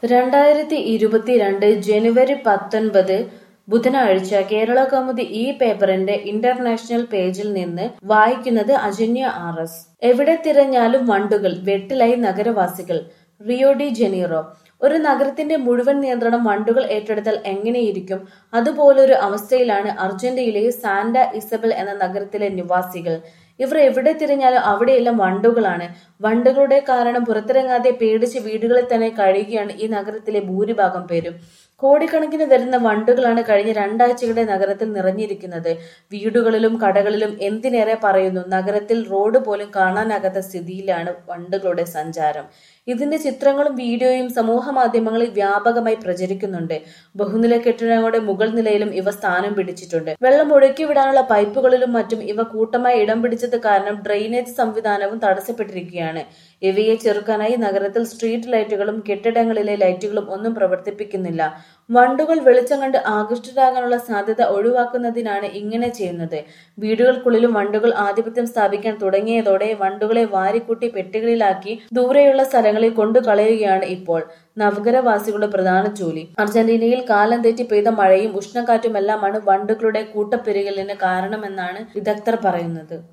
രണ്ടായിരത്തി ഇരുപത്തിരണ്ട് ജനുവരി പത്തൊൻപത് ബുധനാഴ്ച കേരളകൗമുദി ഈ പേപ്പറിന്റെ ഇന്റർനാഷണൽ പേജിൽ നിന്ന് വായിക്കുന്നത് അജന്യ ആർ എസ് എവിടെ തിരഞ്ഞാലും വണ്ടുകൾ വെട്ടിലായി നഗരവാസികൾ റിയോ ഡി ജനീറോ ഒരു നഗരത്തിന്റെ മുഴുവൻ നിയന്ത്രണം വണ്ടുകൾ ഏറ്റെടുത്താൽ എങ്ങനെയിരിക്കും അതുപോലൊരു അവസ്ഥയിലാണ് അർജന്റീനയിലെ സാന്റ ഇസബൽ എന്ന നഗരത്തിലെ നിവാസികൾ ഇവർ എവിടെ തിരഞ്ഞാലും അവിടെയെല്ലാം വണ്ടുകളാണ് വണ്ടുകളുടെ കാരണം പുറത്തിറങ്ങാതെ പേടിച്ച് വീടുകളിൽ തന്നെ കഴിയുകയാണ് ഈ നഗരത്തിലെ ഭൂരിഭാഗം പേരും കോടിക്കണക്കിന് വരുന്ന വണ്ടുകളാണ് കഴിഞ്ഞ രണ്ടാഴ്ചകളുടെ നഗരത്തിൽ നിറഞ്ഞിരിക്കുന്നത് വീടുകളിലും കടകളിലും എന്തിനേറെ പറയുന്നു നഗരത്തിൽ റോഡ് പോലും കാണാനാകാത്ത സ്ഥിതിയിലാണ് വണ്ടുകളുടെ സഞ്ചാരം ഇതിന്റെ ചിത്രങ്ങളും വീഡിയോയും സമൂഹ മാധ്യമങ്ങളിൽ വ്യാപകമായി പ്രചരിക്കുന്നുണ്ട് ബഹുനില കെട്ടിടങ്ങളുടെ മുകൾ നിലയിലും ഇവ സ്ഥാനം പിടിച്ചിട്ടുണ്ട് വെള്ളം ഒഴുക്കിവിടാനുള്ള പൈപ്പുകളിലും മറ്റും ഇവ കൂട്ടമായി ഇടം പിടിച്ചത് കാരണം ഡ്രെയിനേജ് സംവിധാനവും തടസ്സപ്പെട്ടിരിക്കുകയാണ് ഇവയെ ചെറുക്കാനായി നഗരത്തിൽ സ്ട്രീറ്റ് ലൈറ്റുകളും കെട്ടിടങ്ങളിലെ ലൈറ്റുകളും ഒന്നും പ്രവർത്തിപ്പിക്കുന്നില്ല വണ്ടുകൾ വെളിച്ചം കണ്ട് ആകൃഷ്ടരാകാനുള്ള സാധ്യത ഒഴിവാക്കുന്നതിനാണ് ഇങ്ങനെ ചെയ്യുന്നത് വീടുകൾക്കുള്ളിലും വണ്ടുകൾ ആധിപത്യം സ്ഥാപിക്കാൻ തുടങ്ങിയതോടെ വണ്ടുകളെ വാരിക്കൂട്ടി പെട്ടികളിലാക്കി ദൂരെയുള്ള സ്ഥലങ്ങളിൽ കൊണ്ടുകളയുകയാണ് ഇപ്പോൾ നഗരവാസികളുടെ പ്രധാന ജോലി അർജന്റീനയിൽ കാലം തെറ്റി പെയ്ത മഴയും ഉഷ്ണക്കാറ്റുമെല്ലാമാണ് വണ്ടുകളുടെ കൂട്ടപ്പെരുകലിന് കാരണമെന്നാണ് വിദഗ്ധർ പറയുന്നത്